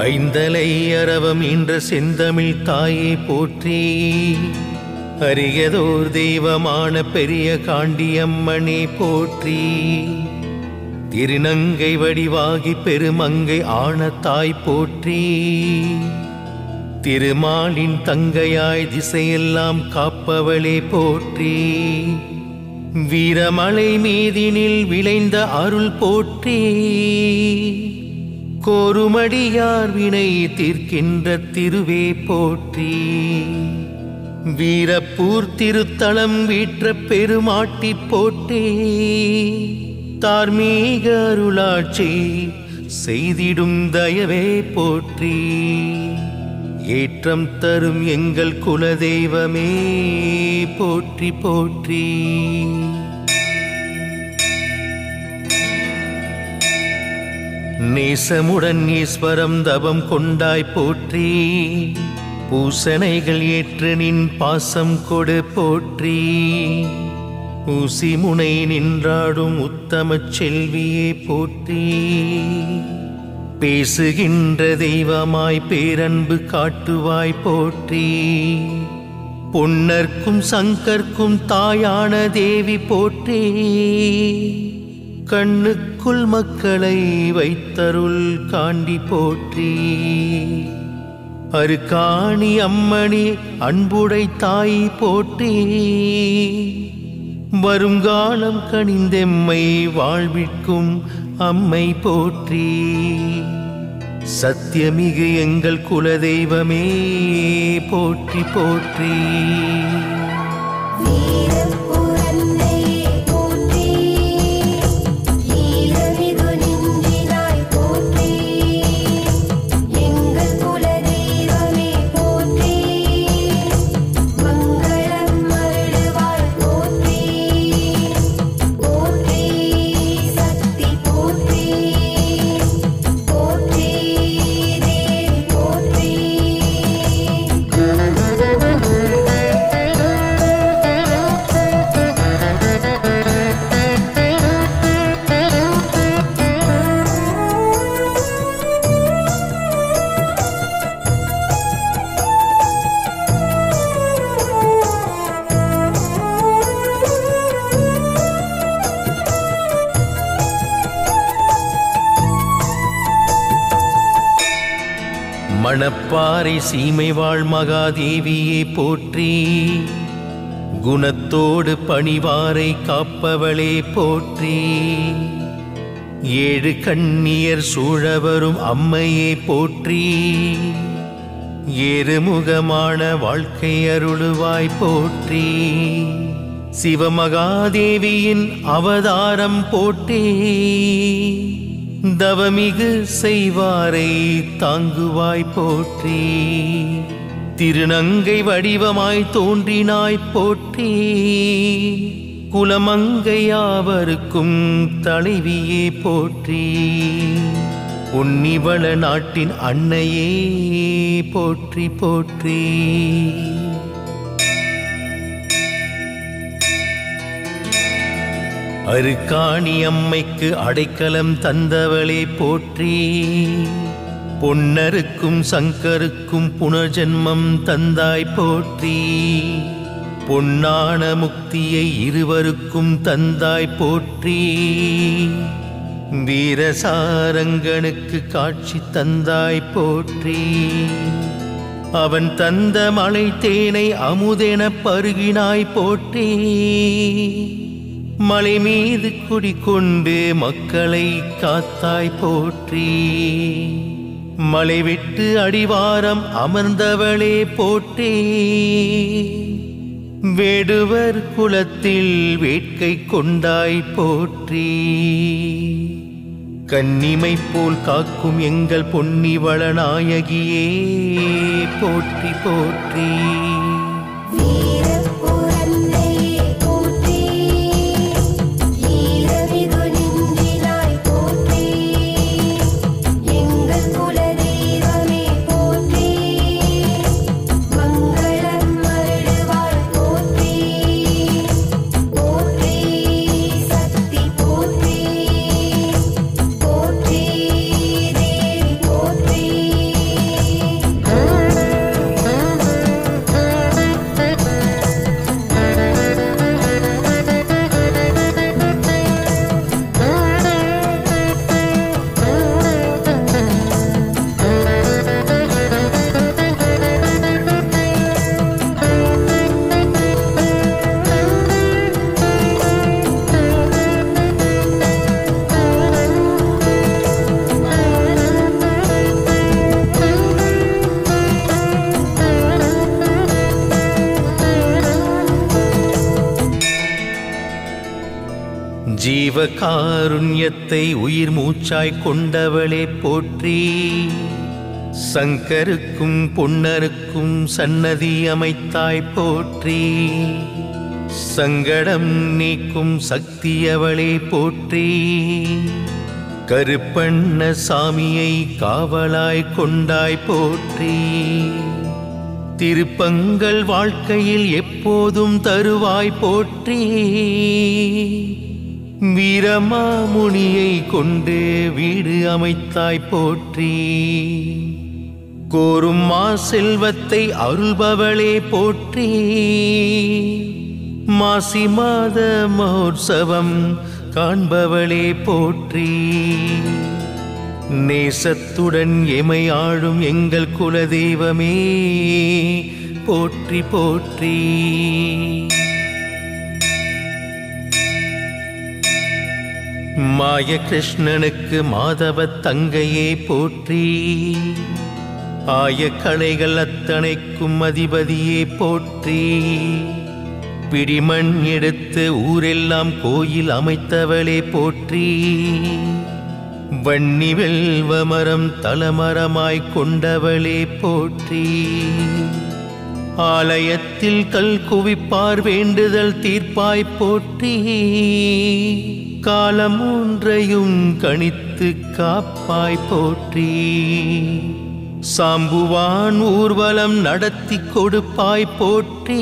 ஐந்தலை அரவம் என்ற செந்தமிழ் தாயே போற்றி அரியதோர் தெய்வமான பெரிய காண்டியம்மனே போற்றி திருநங்கை வடிவாகி பெருமங்கை ஆன தாய் போற்றி திருமாலின் தங்கையாய் திசையெல்லாம் காப்பவளே போற்றி வீரமலை மீதினில் விளைந்த அருள் போற்றி கோருமடியார் வினை தீர்க்கின்ற திருவே போற்றி வீரப்பூர் திருத்தலம் வீற்ற பெருமாட்டி போற்றி தார்மீக அருளாட்சி செய்திடும் தயவே போற்றி ஏற்றம் தரும் எங்கள் குலதெய்வமே போற்றி போற்றி நேசமுடன் ஈஸ்வரம் தவம் கொண்டாய் போற்றி பூசணைகள் ஏற்று நின் பாசம் கொடு போற்றி ஊசி முனை நின்றாடும் உத்தமச் செல்வியே போற்றி பேசுகின்ற தெய்வமாய் பேரன்பு காட்டுவாய் போற்றி பொன்னர்க்கும் சங்கர்க்கும் தாயான தேவி போற்றி கண்ணுக்குள் மக்களை வைத்தருள் காண்டி போற்றி அருக்காணி அம்மணி அன்புடை தாய் போற்றி வருங்காலம் கனிந்தெம்மை வாழ்விற்கும் அம்மை போற்றி சத்தியமிகு எங்கள் குலதெய்வமே போற்றி போற்றி வீரப்புரன்னையே போற்றி ஈரமிகு நெஞ்சினாய் போற்றி எங்கள் குலதெய்வமே போற்றி மங்களம் அருள்வாய் போற்றி போற்றி சக்தி போற்றி போற்றி தேவி போற்றி மணப்பாறை சீமை வாழ் மகாதேவியே போற்றி குணத்தோடு பணிவாரை காப்பவளே போற்றி ஏழு கண்ணியர் சூழவரும் அம்மையே போற்றி ஏறுமுகமான வாழ்க்கை அருளுவாய் போற்றி சிவமகாதேவியின் அவதாரம் போற்றி தவமிகு செய்வாரை தாங்குவாய் போற்றி திருநங்கை வடிவமாய் தோன்றினாய் போற்றி குலமங்கையாவருக்கும் தலைவியே போற்றி உன்னிவள நாட்டின் அன்னையே போற்றி போற்றி அருக்காணி அம்மைக்கு அடைக்கலம் தந்தவளே போற்றி பொன்னருக்கும் சங்கருக்கும் புனர்ஜென்மம் தந்தாய் போற்றி பொன்னான முக்தியை இருவருக்கும் தந்தாய் போற்றி வீரசாரங்கனுக்கு காட்சி தந்தாய் போற்றி அவன் தந்த மலை தேனை அமுதென பருகினாய் போற்றி மலை மீது குடிக்கொண்டு மக்களை காத்தாய் போற்றி மலை விட்டு அடிவாரம் அமர்ந்தவளே போற்றி வேடுவர் குலத்தில் வேட்கை கொண்டாய் போற்றி கன்னிமை போல் காக்கும் எங்கள் பொன்னிவள நாயகியே போற்றி போற்றி வீரப்புரன்னையே போற்றி ஈரமிகு நெஞ்சினாய் போற்றி எங்கள் குலதெய்வமே போற்றி மங்களம் அருள்வாய் போற்றி போற்றி சக்தி போற்றி போற்றி தேவி போற்றி ஜீவகாருண்யத்தை உயிர் மூச்சாய் கொண்டவளே போற்றி சங்கருக்கும் பொன்னருக்கும் சன்னதி அமைத்தாய் போற்றி சங்கடம் நீக்கும் சக்தியவளே போற்றி கருப்பண்ண சாமியை காவலாய் கொண்டாய் போற்றி திருப்பங்கள் வாழ்க்கையில் எப்போதும் தருவாய் போற்றி வீரமாமுனியை கொண்டு வீடு அமைத்தாய் போற்றி கோரும் மா செல்வத்தை அருள்பவளே போற்றி மாசி மாத மகோற்சவம் காண்பவளே போற்றி நேசத்துடன் எமை ஆளும் எங்கள் குலதெய்வமே போற்றி போற்றி மாய கிருஷ்ணனுக்கு மாதவ தங்கையே போற்றி ஆய கலைகள் அத்தனைக்கும் அதிபதியே போற்றி பிடிமண் எடுத்து ஊரெல்லாம் கோயில் அமைத்தவளே போற்றி வன்னி வெல்வ மரம் தலமரமாய் கொண்டவளே போற்றி ஆலயத்தில் கல் குவிப்பார் வேண்டுதல் தீர்ப்பாய் போற்றி காலம் ஒன்றையும் கணித்து காப்பாய் போற்றி சாம்புவான் ஊர்வலம் நடத்தி கொடுப்பாய் போற்றி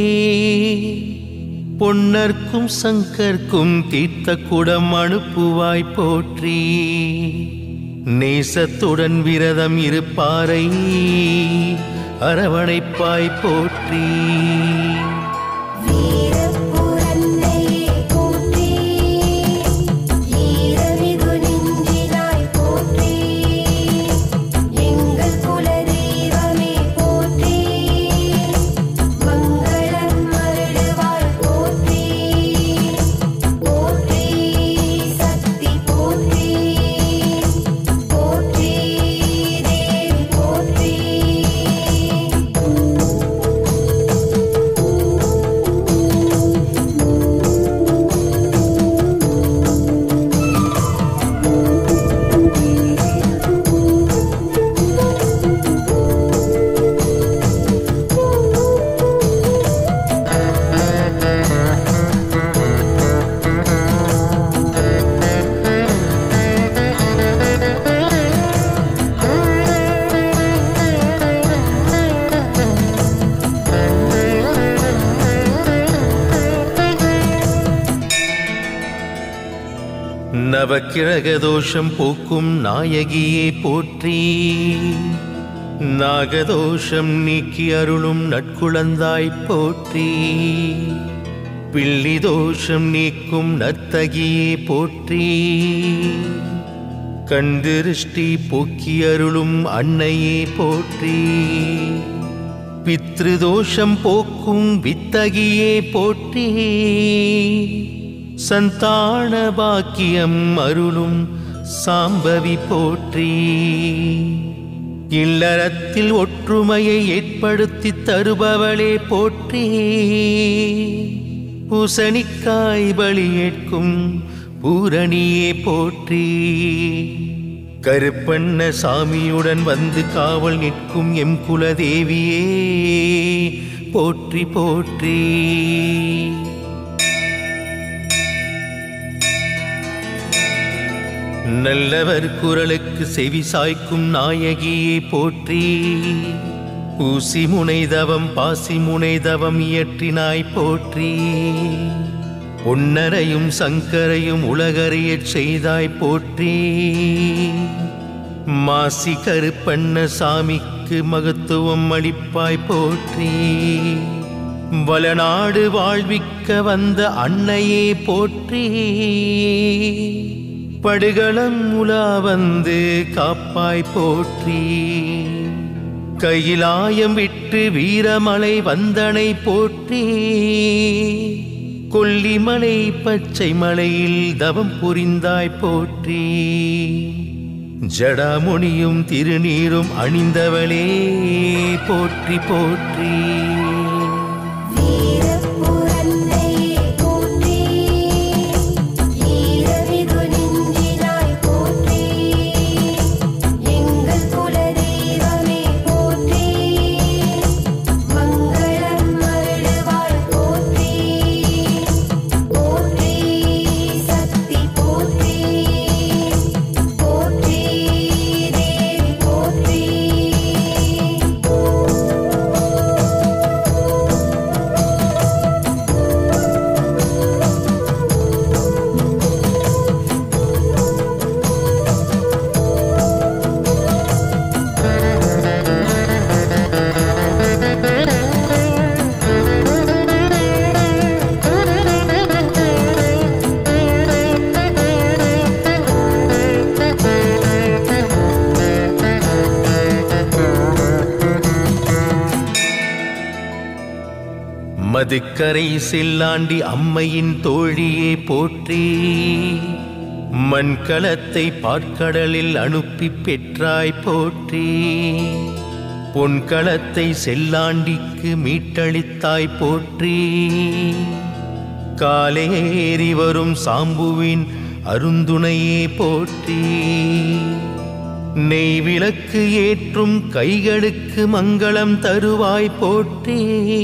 பொன்னர்க்கும் சங்கர்க்கும் தீர்த்த குடம் அனுப்புவாய் போற்றி நேசத்துடன் விரதம் இருப்பாரை அரவணைப்பாய் போற்றி வீரப்புரன்னையே போற்றி ஈரமிகு நெஞ்சினாய் போற்றி எங்கள் குலதெய்வமே போற்றி மங்களம் மருளுவாய் போற்றி போற்றி சக்தி போற்றி போற்றி தேவி போற்றி நவக்கிரக தோஷம் போக்கும் நாயகியே போற்றி நாகதோஷம் நீக்கி அருளும் நற்குழந்தாய் போற்றி பிள்ளி தோஷம் நீக்கும் நர்த்தகியே போற்றி கண்திருஷ்டி போக்கி அருளும் அன்னையே போற்றி பித்ருதோஷம் போக்கும் வித்தகியே போற்றி சந்தான பாக்கியம் அருளும் சாம்பவி போற்றி இல்லறத்தில் ஒற்றுமையை ஏற்படுத்தி தருபவளே போற்றி பூசணிக்காய் பலி ஏற்கும் பூரணியே போற்றி கருப்பண்ண சாமியுடன் வந்து காவல் நிற்கும் எம் குலதேவியே போற்றி போற்றி நல்லவர் குரலுக்கு செவி சாய்க்கும் நாயகியே போற்றி ஊசி முனைதவம் பாசி முனைதவம் இயற்றினாய் போற்றி பொன்னரையும் சங்கரையும் உலகறியச் செய்தாய் போற்றி மாசி கருப்பண்ண சாமிக்கு மகத்துவம் அளிப்பாய் போற்றி வளநாடு வாழ்விக்க வந்த அன்னையே போற்றி படுகளம் உலா வந்து காப்பாய் போற்றி கையிலாயம் விட்டு வீரமலை வந்தனை போற்றி கொல்லிமலை பச்சை மலையில் தவம் புரிந்தாய் போற்றி ஜடாமுனியும் திருநீரும் அணிந்தவளே போற்றி போற்றி வீரப்புரன்னையே போற்றி ஈர மதுக்கரை செல்லாண்டி அம்மையின் தோழியே போற்றி மண்கலத்தை பாற்கடலில் அனுப்பி பெற்றாய் போற்றி பொன்களத்தை செல்லாண்டிக்கு மீட்டளித்தாய் போற்றி காலேறி வரும் சாம்புவின் அருந்துணையே போற்றி நெய் விளக்கு ஏற்றும் கைகளுக்கு மங்களம் தருவாய் போற்றி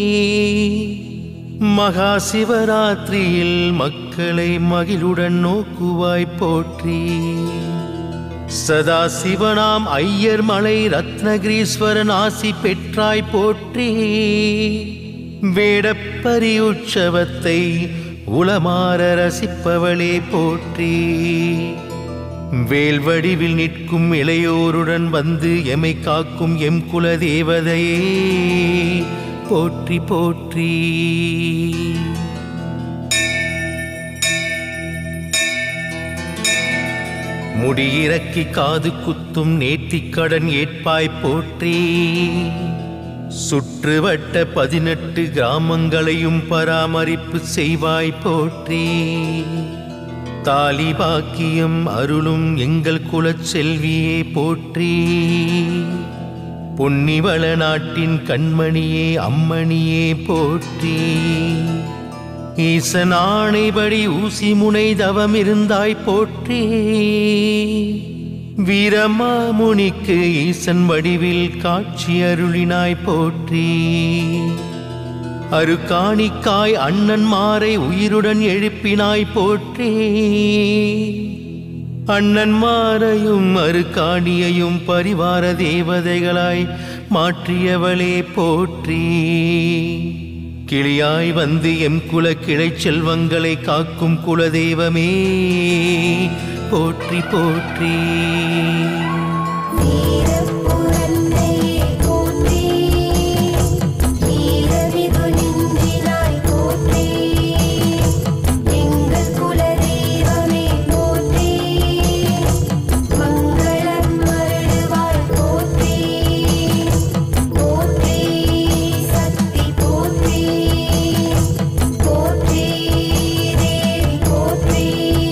மகா சிவராத்திரியில் மக்களை மகிழுடன் நோக்குவாய் போற்றி சதா சிவனாம் ஐயர் மலை ரத்னகிரீஸ்வரன் ஆசி பெற்றாய் போற்றி வேடப்பரி உற்சவத்தை உளமாற ரசிப்பவளே போற்றி வேல் வடிவில் நிற்கும் இளையோருடன் வந்து எமை காக்கும் எம் குல தேவதையே போற்றி போற்றி முடியிறக்கி காது குத்தும் நேர்த்திக்கடன் ஏற்பாய் போற்றி சுற்றுவட்ட பதினெட்டு கிராமங்களையும் பராமரிப்பு செய்வாய் போற்றி தாலி பாக்கியம் அருளும் எங்கள் குலச் செல்வியே போற்றி பொன்னிவள நாட்டின் கண்மணியே அம்மணியே போற்றி ஈசன் ஆணைபடி ஊசி முனை தவம் இருந்தாய் போற்றி வீரமாமுனிக்கு ஈசன் வடிவில் காட்சி அருளினாய் போற்றி அருக்காணிக்காய் அண்ணன்மாரை உயிருடன் எழுப்பினாய் போற்றி அண்ணன்மாரையும் அருக்காணியையும் பரிவார தேவதைகளாய் மாற்றியவளே போற்றி கிளியாய் வந்து எம் குல கிளை செல்வங்களை காக்கும் குலதெய்வமே போற்றி போற்றி வீரப்புரந்தையே போற்றி வீரமிகு நெஞ்சினாய் போற்றி எங்கள் குலதெய்வமே போற்றி மங்களம் மருள்வாய் போற்றி போற்றி சக்தி போற்றி போற்றி தேவி போற்றி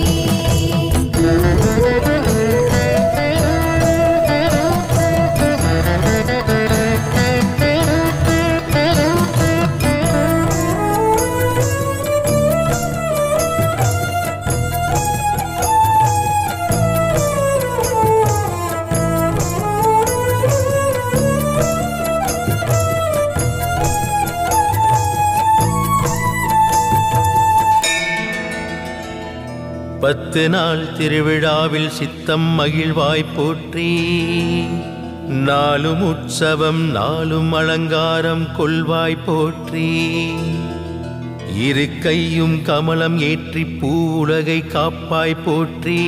பத்து நாள் திருவிழாவில் சித்தம் மகிழ்வாய் போற்றி நாளும் உற்சவம் நாளும் அலங்காரம் கொள்வாய் போற்றி இரு கையும் கமலம் ஏற்றி பூ உலகை காப்பாய் போற்றி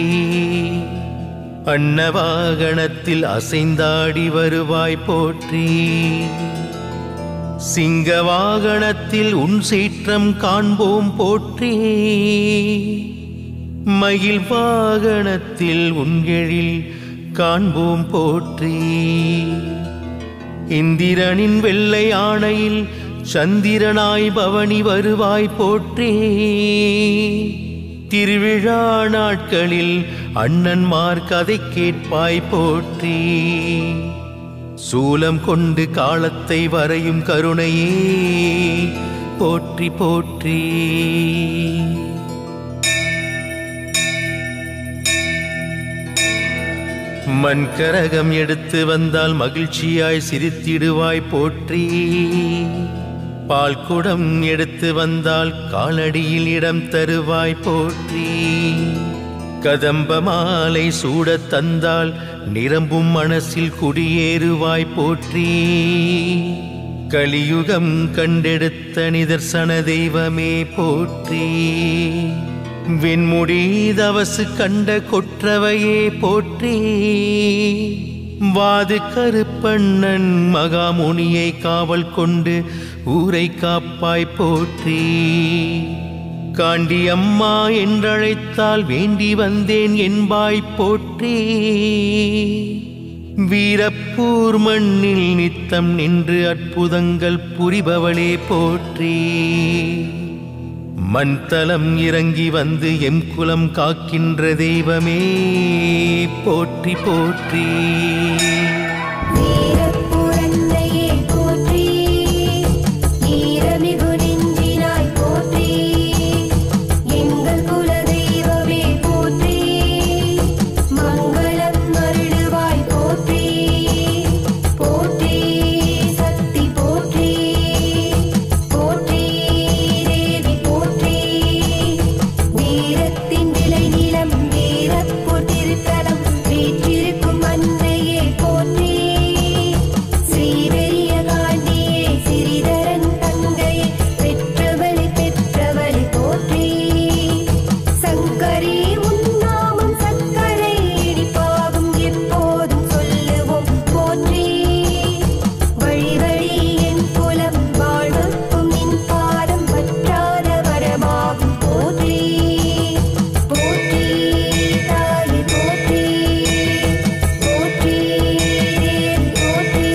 அன்னவாகனத்தில் அசைந்தாடி வருவாய் போற்றி சிங்க வாகனத்தில் உன் சீற்றம் காண்போம் போற்றி மயில் வாகனத்தில் உன்கெழில் காண்போம் போற்றி இந்திரனின் வெள்ளை ஆணையில் சந்திரனாய் பவனி வருவாய் போற்றி திருவிழா நாட்களில் அண்ணன்மார் கதை கேட்பாய் போற்றி சூலம் கொண்டு காலத்தை வரையும் கருணையே போற்றி போற்றி மண்கரகம் எடுத்து வந்தால் மகிழ்ச்சியாய் சிரித்திடுவாய் போற்றி பால் குடம் எடுத்து வந்தால் காலடியில் இடம் தருவாய் போற்றி கதம்ப மாலை சூடத் தந்தால் நிரம்பும் மனசில் குடியேறுவாய் போற்றி கலியுகம் கண்டெடுத்த நிதர்சன தெய்வமே போற்றி வெண்முடி தவசு கண்ட கொற்றவையே போற்றி வாது கருப்பண்ணன் மகாமுனியை காவல் கொண்டு ஊரை காப்பாய் போற்றி காண்டி அம்மா என்றழைத்தால் வேண்டி வந்தேன் என்பாய் போற்றி வீரப்பூர் மண்ணில் நித்தம் நின்று அற்புதங்கள் புரிபவளே போற்றி மண்தலம் இறங்கி வந்து எம் குலம் காக்கின்ற தெய்வமே போற்றி போற்றி வீரப்புரந்தையே போற்றி ஈரமிகு நெஞ்சினாய் போற்றி எங்கள் குல தெய்வமே போற்றி மங்களம் அருளுவாய் போற்றி போற்றி சக்தி போற்றி போற்றி தேவி போற்றி வீரத்தின் விளை நிலம் வீரப்போர் திருத்தலம் வீற்றிருக்கும் அன்னையே போற்றி ஸ்ரீவெரிய காண்டியே சிறிதரன் தங்கையே பெற்றவளை பெற்றவளை போற்றி சங்கரி உன்னாமம் சக்கரை இடிப்பாகும் எப்போதும் சொல்லுவோம் போற்றி வழி வழி என் குலம் வாழ்வுக்கும் நின் பாதம் பற்றாத வரமாகும் போற்றி போற்றி தாயே போற்றி போற்றி தேவி போற்றி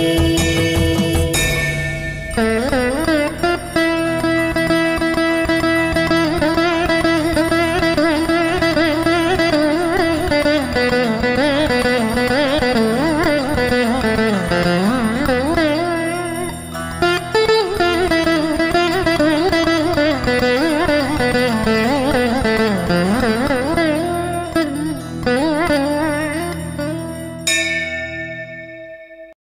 Thank you.